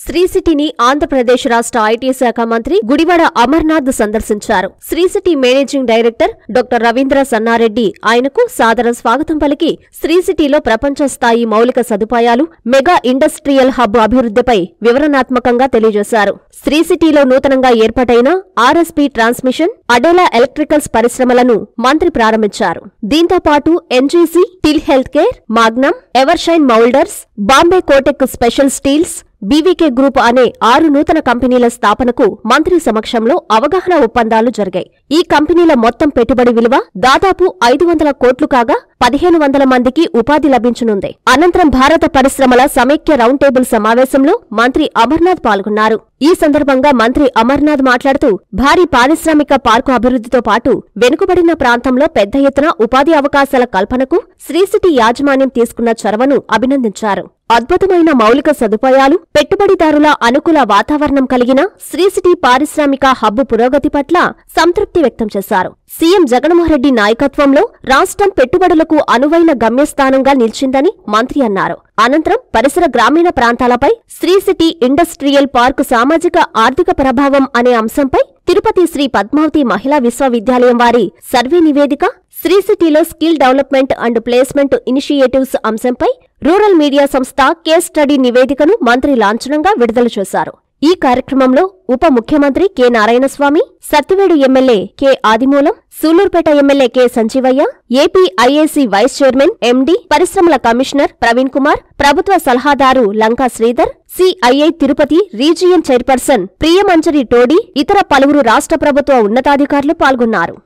శ్రీ సిటీని ఆంధ్రప్రదేశ్ రాష్ట్ర ఐటీ శాఖ మంత్రి గుడివాడ అమర్నాథ్ సందర్శించారు Sri City managing director doctor Ravindra Sannareddy ఆయనకు సాదర స్వాగతం పలికి శ్రీ సిటీలో ప్రపంచ స్థాయి మౌలిక సదుపాయాలు మెగా ఇండస్ట్రియల్ హబ్ అభివృద్ధిపై వివరణాత్మకంగా తెలియజేశారు శ్రీ సిటీలో నూతనంగా ఏర్పాటైన ఆర్ఎస్పీ ట్రాన్స్మిషన్ అడేలా ఎలక్ట్రికల్స్ పరిశ్రమలను మంత్రి ప్రారంభించారు దీంతో పాటు ఎన్జీసీ టిల్ health care magnum evershine moulders Bombay కోటెక్ స్పెషల్ స్టీల్స్ బీవీకే గ్రూప్ అనే ఆరు నూతన కంపెనీల స్థాపనకు మంత్రి సమక్షంలో అవగాహన ఒప్పందాలు జరిగాయి ఈ కంపెనీల మొత్తం పెట్టుబడి విలువ దాదాపు ఐదు వందల కోట్లు కాగా పదిహేను వందల మందికి ఉపాధి లభించనుంది అనంతరం భారత పరిశ్రమల సమైక్య రౌండ్ టేబుల్ సమావేశంలో మంత్రి అమర్నాథ్ పాల్గొన్నారు ఈ సందర్భంగా మంత్రి అమర్నాథ్ మాట్లాడుతూ భారీ పారిశ్రామిక పార్కు అభివృద్ధితో పాటు వెనుకబడిన ప్రాంతంలో పెద్ద ఎత్తున ఉపాధి అవకాశాల కల్పనకు శ్రీ సిటీ యాజమాన్యం తీసుకున్న చొరవను అభినందించారు అద్భుతమైన మౌలిక సదుపాయాలు పెట్టుబడిదారుల అనుకూల వాతావరణం కలిగిన శ్రీ సిటీ పారిశ్రామిక హబ్బు పురోగతి పట్ల సంతృప్తి వ్యక్తం చేశారు సీఎం జగన్మోహన్రెడ్డి నాయకత్వంలో రాష్ట్రం పెట్టుబడులకు అనువైన గమ్యస్థానంగా నిలిచిందని మంత్రి అన్నారు అనంతరం పరిసర గ్రామీణ ప్రాంతాలపై శ్రీ సిటీ ఇండస్ట్రియల్ పార్క్ సామాజిక ఆర్థిక ప్రభావం అనే అంశంపై తిరుపతి శ్రీ పద్మావతి మహిళా విశ్వవిద్యాలయం వారి సర్వే నివేదిక శ్రీ సిటీలో skill development and placement initiatives అంశంపై రూరల్ మీడియా సంస్థ కేస్ స్టడీ నివేదికను మంత్రి లాంఛనంగా విడుదల చేశారు ఈ కార్యక్రమంలో ఉప ముఖ్యమంత్రి K Narayanaswamy Sathyavedu MLA K Adimulam Sullurpeta MLA K Sanjeevaiah AP IAC vice chairman MD పరిశ్రమల కమిషనర్ ప్రవీణ్ కుమార్ ప్రభుత్వ సలహాదారు Lanka Sridhar CII Tirupati region chairperson Priyamanjari Todi ఇతర పలువురు రాష్ట్ర ప్రభుత్వ ఉన్నతాధికారులు పాల్గొన్నారు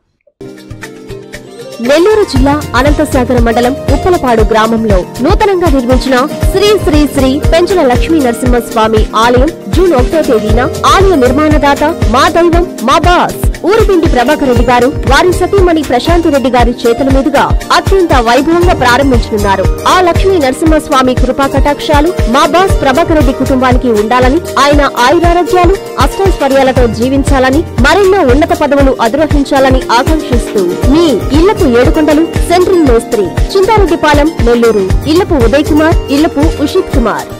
నెల్లూరు జిల్లా అనంతసాగర మండలం ఉప్పలపాడు గ్రామంలో నూతనంగా నిర్మించిన శ్రీ శ్రీ శ్రీ పెంచల లక్ష్మీ నరసింహస్వామి ఆలయం జూన్ ఒకటో తేదీన ఆలయ నిర్మాణదాత మా దైవం మా బాస్ ఊరుపిండి ప్రభాకర్ రెడ్డి గారు వారి సతీమణి ప్రశాంతి రెడ్డి గారి చేతుల మీదుగా అత్యంత వైభవంగా ప్రారంభించనున్నారు ఆ లక్ష్మీ నరసింహస్వామి కృపా కటాక్షాలు మా బాస్ ప్రభాకర్ రెడ్డి కుటుంబానికి ఉండాలని ఆయన ఆయురారోగ్యాలు అష్టైశ్వర్యాలతో జీవించాలని మరెన్నో ఉన్నత పదవులు అధిరోహించాలని ఆకాంక్షిస్తూ మీ ఇళ్లపు ఏడుకొండలు సెంట్రల్ మేస్త్రి చింతారెడ్డిపాలెం నెల్లూరు ఇళ్లపు ఉదయ్ కుమార్ ఇళ్లపు ఉషిత్ కుమార్